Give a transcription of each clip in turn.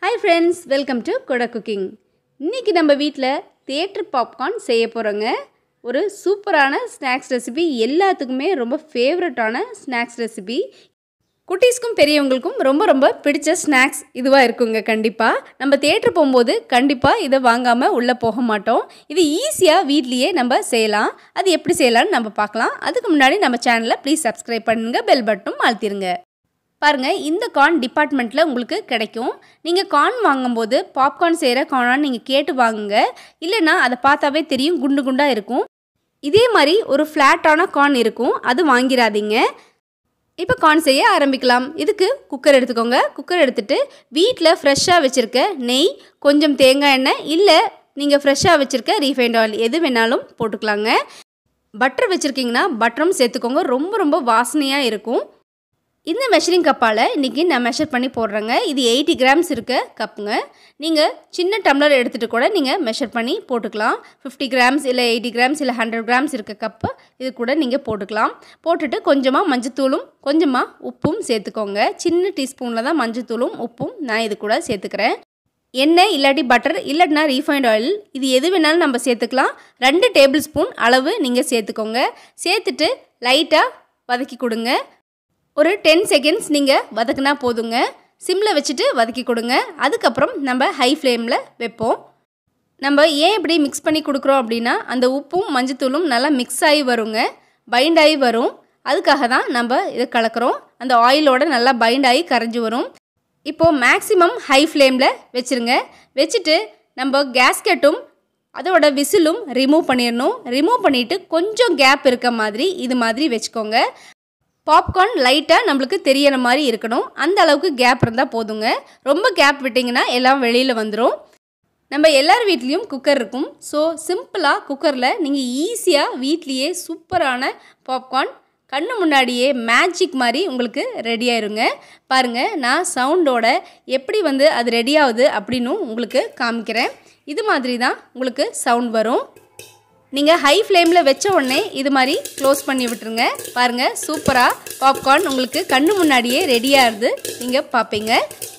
hi friends welcome to கொட cooking இன்றைக்கி நம்ம வீட்டில் தேட்டர் பாப்கார்ன் செய்ய போகிறோங்க ஒரு சூப்பரான ஸ்நாக்ஸ் ரெசிபி எல்லாத்துக்குமே ரொம்ப ஃபேவரட்டான ஸ்நாக்ஸ் ரெசிபி குட்டீஸ்க்கும் பெரியவங்களுக்கும் ரொம்ப ரொம்ப பிடிச்ச ஸ்நாக்ஸ் இதுவாக இருக்குங்க கண்டிப்பாக நம்ம தேட்டர் போகும்போது கண்டிப்பாக இதை வாங்காமல் உள்ளே போக மாட்டோம் இது ஈஸியாக வீட்லேயே நம்ம செய்யலாம் அது எப்படி செய்யலாம்னு நம்ம பார்க்கலாம் அதுக்கு முன்னாடி நம்ம சேனலை ப்ளீஸ் சப்ஸ்கிரைப் பண்ணுங்கள் பெல் பட்டனும் அழுத்திருங்க பாருங்கள் இந்த கார்ன் டிபார்ட்மெண்ட்டில் உங்களுக்கு கிடைக்கும் நீங்கள் கார்ன் வாங்கும்போது பாப்கார்ன் செய்கிற கார்னான்னு நீங்கள் கேட்டு வாங்குங்க இல்லைன்னா அதை பார்த்தாவே தெரியும் குண்டு குண்டாக இருக்கும் இதே மாதிரி ஒரு ஃப்ளாட்டான கார்ன் இருக்கும் அது வாங்கிடாதீங்க இப்போ கார்ன் செய்ய ஆரம்பிக்கலாம் இதுக்கு குக்கர் எடுத்துக்கோங்க குக்கர் எடுத்துகிட்டு வீட்டில் ஃப்ரெஷ்ஷாக வச்சுருக்க நெய் கொஞ்சம் தேங்காய் எண்ணெய் இல்லை நீங்கள் ஃப்ரெஷ்ஷாக வச்சுருக்க ரீஃபைண்ட் ஆயில் எது வேணாலும் போட்டுக்கலாங்க பட்டர் வச்சுருக்கீங்கன்னா பட்டரும் சேர்த்துக்கோங்க ரொம்ப ரொம்ப வாசனையாக இருக்கும் இந்த மெஷரிங் கப்பால் இன்றைக்கி நான் மெஷர் பண்ணி போடுறேங்க இது எயிட்டி கிராம்ஸ் இருக்க கப்புங்க நீங்கள் சின்ன டம்ளர் எடுத்துகிட்டு கூட நீங்கள் மெஷர் பண்ணி போட்டுக்கலாம் ஃபிஃப்டி கிராம்ஸ் இல்லை எயிட்டி கிராம்ஸ் இல்லை ஹண்ட்ரட் கிராம்ஸ் இருக்க கப்பு இது கூட நீங்கள் போட்டுக்கலாம் போட்டுட்டு கொஞ்சமாக மஞ்சத்தூளும் கொஞ்சமாக உப்பும் சேர்த்துக்கோங்க சின்ன டீஸ்பூனில் தான் மஞ்சத்தூளும் உப்பும் நான் இது கூட சேர்த்துக்கிறேன் எண்ணெய் இல்லாட்டி பட்டர் இல்லாட்டினா ரீஃபைண்ட் ஆயில் இது எது வேணாலும் நம்ம சேர்த்துக்கலாம் ரெண்டு டேபிள் ஸ்பூன் அளவு நீங்கள் சேர்த்துக்கோங்க சேர்த்துட்டு லைட்டாக வதக்கி கொடுங்க ஒரு டென் செகண்ட்ஸ் நீங்கள் வதக்குனா போதுங்க சிம்மில் வச்சுட்டு வதக்கி கொடுங்க அதுக்கப்புறம் நம்ம ஹை ஃப்ளேமில் வைப்போம் நம்ம ஏன் இப்படி மிக்ஸ் பண்ணி கொடுக்குறோம் அப்படின்னா அந்த உப்பும் மஞ்சத்தூளும் நல்லா மிக்ஸ் ஆகி வருங்க பைண்ட் ஆகி வரும் அதுக்காக தான் நம்ம இதை கலக்கிறோம் அந்த ஆயிலோட நல்லா பைண்ட் ஆகி கரைஞ்சி வரும் இப்போது மேக்ஸிமம் ஹை ஃப்ளேமில் வச்சுருங்க வச்சுட்டு நம்ம கேஸ்கெட்டும் அதோட விசிலும் ரிமூவ் பண்ணிடணும் ரிமூவ் பண்ணிவிட்டு கொஞ்சம் கேப் இருக்க மாதிரி இது மாதிரி வச்சுக்கோங்க பாப்கார்ன் லைட்டாக நம்மளுக்கு தெரியற மாதிரி இருக்கணும் அந்த அளவுக்கு கேப் இருந்தால் போதுங்க ரொம்ப கேப் விட்டிங்கன்னா எல்லாம் வெளியில் வந்துடும் நம்ம எல்லார் வீட்லேயும் குக்கர் இருக்கும் ஸோ சிம்பிளாக குக்கரில் நீங்கள் ஈஸியாக வீட்லேயே சூப்பரான பாப்கார்ன் கண்ணு முன்னாடியே மேஜிக் மாதிரி உங்களுக்கு ரெடி ஆயிருங்க பாருங்கள் நான் சவுண்டோட எப்படி வந்து அது ரெடி ஆகுது அப்படின்னு உங்களுக்கு காமிக்கிறேன் இது மாதிரி தான் உங்களுக்கு சவுண்ட் வரும் நீங்கள் ஹை ஃப்ளேமில் வச்ச உடனே இது மாதிரி க்ளோஸ் பண்ணி விட்டுருங்க பாருங்கள் சூப்பராக பாப்கார்ன் உங்களுக்கு கண்ணு முன்னாடியே ரெடியாகிறது நீங்கள் பார்ப்பீங்க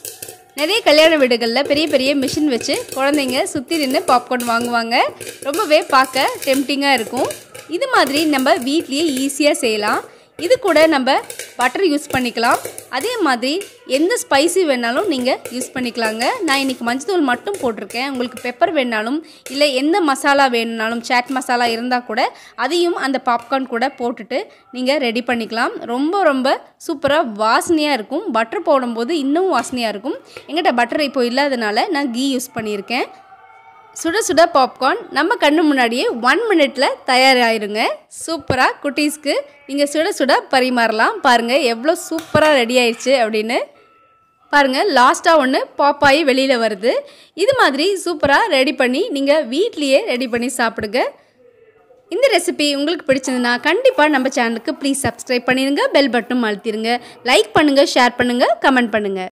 நிறைய கல்யாண வீடுகளில் பெரிய பெரிய மிஷின் வச்சு குழந்தைங்க சுற்றி நின்று பாப்கார்ன் வாங்குவாங்க ரொம்பவே பார்க்க டெம்டிங்காக இருக்கும் இது மாதிரி நம்ம வீட்லேயே ஈஸியாக செய்யலாம் இது கூட நம்ம பட்டர் யூஸ் பண்ணிக்கலாம் அதே மாதிரி எந்த ஸ்பைசி வேணாலும் நீங்கள் யூஸ் பண்ணிக்கலாங்க நான் இன்றைக்கி மஞ்சத்தூள் மட்டும் போட்டிருக்கேன் உங்களுக்கு பெப்பர் வேணாலும் இல்லை எந்த மசாலா வேணுனாலும் சாட் மசாலா இருந்தால் கூட அதையும் அந்த பாப்கார்ன் கூட போட்டுட்டு நீங்கள் ரெடி பண்ணிக்கலாம் ரொம்ப ரொம்ப சூப்பராக வாசனையாக இருக்கும் பட்டர் போடும்போது இன்னும் வாசனையாக இருக்கும் எங்கிட்ட பட்டர் இப்போ இல்லாதனால நான் கீ யூஸ் பண்ணியிருக்கேன் சுட சுட பாப்கார்ன் நம்ம கண்ணு முன்னாடியே ஒன் மினிட்டில் தயாராகிருங்க சூப்பராக குட்டீஸ்க்கு நீங்கள் சுட சுட பரிமாறலாம் பாருங்கள் எவ்வளோ சூப்பராக ரெடி ஆயிடுச்சு அப்படின்னு பாருங்கள் லாஸ்ட்டாக ஒன்று பாப்பாயி வெளியில் வருது இது மாதிரி சூப்பராக ரெடி பண்ணி நீங்கள் வீட்லேயே ரெடி பண்ணி சாப்பிடுங்க இந்த ரெசிபி உங்களுக்கு பிடிச்சதுன்னா கண்டிப்பாக நம்ம சேனலுக்கு ப்ளீஸ் சப்ஸ்கிரைப் பண்ணிடுங்க பெல் பட்டன் அழுத்திடுங்க லைக் பண்ணுங்கள் ஷேர் பண்ணுங்கள் கமெண்ட் பண்ணுங்கள்